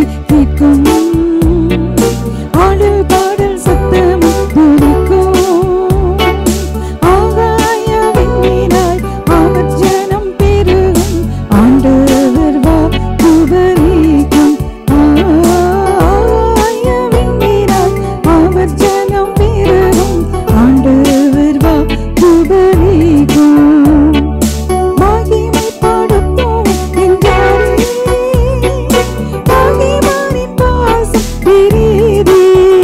கேட்கும் ஆடல் பாடல் சத்தமும் துணிக்கும் ஆகாய விண்மீனாய் அவர் ஜனம் பெருகும் ஆண்டவர் வா குபரிக்கும் ஆகாய விண்மீனாய் அவர் ஜனம் பெருகும் ஆண்டவர் வா குபரிக்கும் மகிமைப்படுத்தும் என்றாரே. மகிமானின் பாசம் பெரிதே.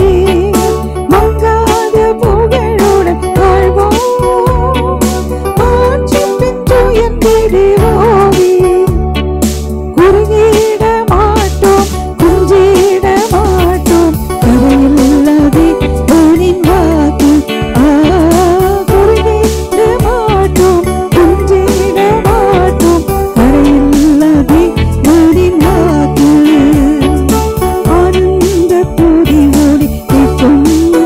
மங்காத புகழுடன் வாழ்வோம். ஆட்சி பெற்று உயர்ந்திடுவோமே. குறுகிட மாட்டோம் குஞ்சிட மாட்டோம் கரையில்லதே தேவனின் வாக்கு ஆ, குறுகிட மாட்டோம் குஞ்சிட மாட்டோம் கரையில்லதே தேவனின் வாக்கு ஆனந்த துதி ஓடி கேட்கும்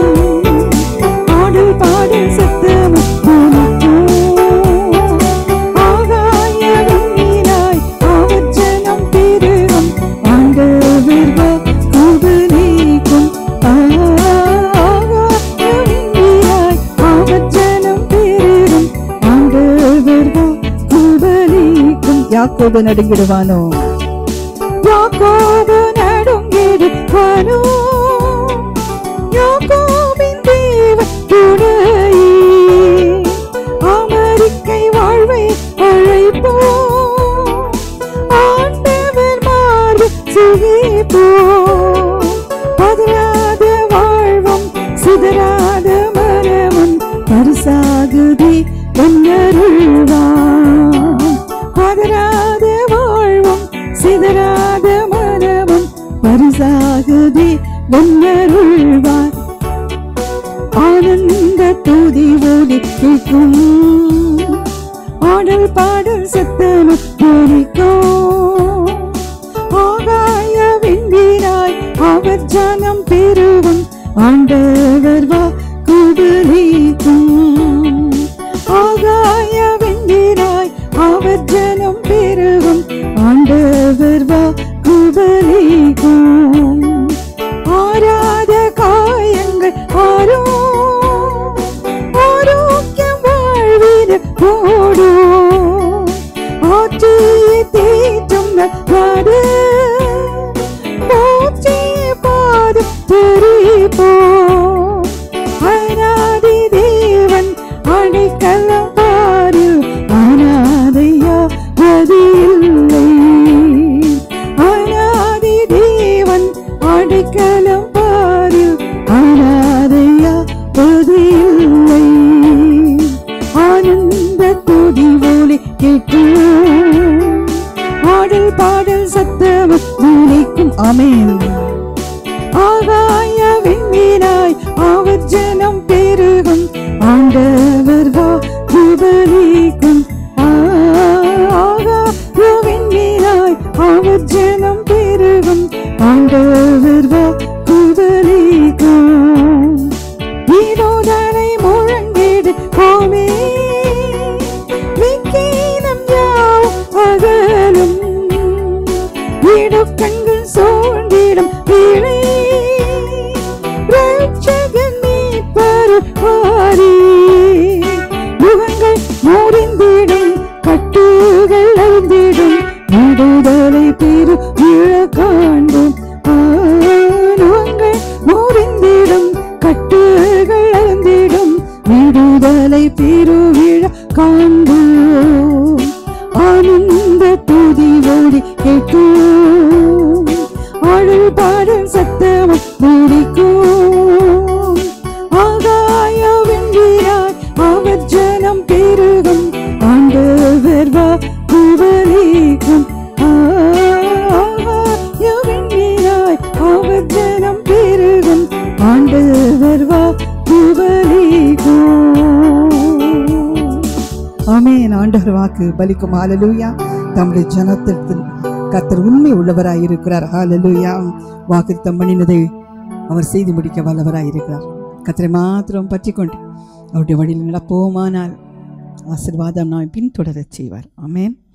ஆடல் பாடல் சத்தமும் துணிக்கும் ஆகாய விண்மீனாய் அவர் ஜனம் பெருகும் ஆண்டவர் வா குபரிக்கும் ஆகாய விண்மீனாய் அவர் ஜனம் பெருகும் ஆண்டவர் வா குபரிக்கும் யாக்கோபு நடுங்கிடுவானோ யாக்கோபு நடுங்கிடுவானோ யாக்கோபின் தேவன் துணையே அமெரிக்கை வாழ்வை அழைப்போம் ஆண்டவர் மார்பு சுகிப்போம் பதறாத வாழ்வும் சிதறாத மரமும் பரிசாகுதி பொன்னருள்வான் பதறாத வாழ்வும் சிதறாத மரமும் பரிசாகுதி பொன்னருள்வான் ஆனந்த துதி ஒலி கேட்கும் ஆடல் பாடல் சத்தமும் துணிக்கும் ஆகாய விண்மீனாய் அவர் ஜனம் பெருகும் ஆண்டவர் வா குபரிக்கும் ஆகாய விண்மீனாய் அவர் ஜனம் பெருகும் ஆண்டவர் வா குபரிக்கும் ஆராத காயங்கள் ஆரோ ஆரோக்கியம் வாழ்வீர போடும் ஆற்றியை தேற்றும் நாடு போற்றிய பாது தெரிப்போ அனாதி தேவன் அடைக்கலம் பாரு அனாதையா பதில்லை அனாதி தேவன் அடைக்கலம் பாரு அனாதையா பதில்லை ஆனந்த துதி ஒலி கேட்கும் ஆடல் பாடல் சத்தமும் நினைக்கும் அமேன் ஆகாய விண்மீனாய் அவர் ஜனம் பெருகும் ஆண்டவர் வா குபரிக்கும் ஆகாய விண்மீனாய் அவர் ஜனம் பெருகும் ஆண்டவர் வா குபரிக்கும் இதோதனை முழங்கிடு போமே விக்கீனம் யாவும் அகலும் இடுக்கண்கள் சூழ்ந்திடும் வீணை ரட்சகன் நீ பருவாரி முகங்கள் மூடிந்திடும் கட்டுகள் அழிந்திடும் விடுதலை பெரு விழ காண்போம் ஆனங்கள் மூடிந்திடும் கட்டுகள் அழிந்திடும் விடுதலை பெருவிழ காண்போம் ஆனந்த துதி ஓடி கேட்கும் ஆடல் பாடல் சத்தமும் முடிக்கும் ஆகாய வெண்வீராய் அவர் ஜனம் பெருகும் ஆண்டவர் வா குபரிக்கும் ஆகாய வெண்வீராய் அவர் ஜனம் பெருகும் ஆண்டவர் வா குபரிக்கும் ஆமென் ஆண்டவர் வாக்கு பலிக்கும் ஹalleluya தம்முடைய ஜனத்திற்கு கர்த்தர் உண்மை உள்ளவராய் இருக்கிறார் ஹalleluya வாக்குத்தம் பண்ணினதை அவர் செய்து முடிக்க வல்லவராய் இருக்கிறார் கர்த்தரை மாத்திரம் பற்றி கொண்டு அவருடைய வழியில் நடப்போமானால் ஆசீர்வாதம் நாம் பின்தொடரச் செய்வார் ஆமென்